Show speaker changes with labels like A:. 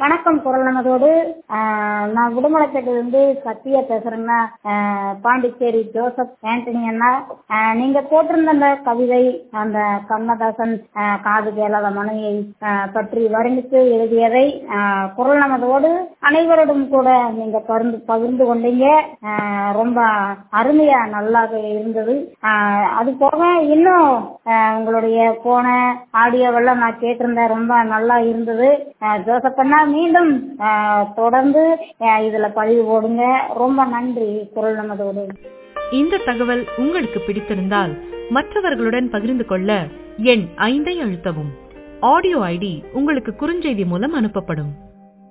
A: வணக்கம் குரல் நமதோடு ஆஹ் நான் உடுமலைப்பேட்டையிலிருந்து சத்யா பேசுறேங்கண்ணா ஆஹ் பாண்டிச்சேரி ஜோசப் ஆண்டனி அண்ணா ஆஹ் நீங்க போட்டிருந்த அந்த கவிதை அந்த கண்ணதாசன் ஆஹ் காது கேளாத மனையை ஆஹ் பற்றி வர்ணித்து எழுதியதை ஆஹ் குரல் நமதோடு அனைவரோடும் கூட நீங்க பகிர்ந்து பகிர்ந்து கொண்டீங்க ஆஹ் ரொம்ப அருமையா நல்லாக இருந்தது ஆஹ் அது போக இன்னும் ஆஹ் உங்களுடைய போன ஆடியோவெல்லாம் நான் கேட்டிருந்தேன் ரொம்ப நல்லா இருந்தது ஆஹ் ஜோசப் அண்ணா மீண்டும் ஆஹ் தொடர்ந்து ஆஹ் இதுல பதிவு போடுங்க ரொம்ப நன்றி குரல் நமதோடு
B: இந்த தகவல் உங்களுக்கு பிடித்திருந்தால் மற்றவர்களுடன் பகிர்ந்து கொள்ள எண் ஐந்தை அழுத்தவும் ஆடியோ ஐடி உங்களுக்கு குறுஞ்செய்தி மூலம் அனுப்பப்படும்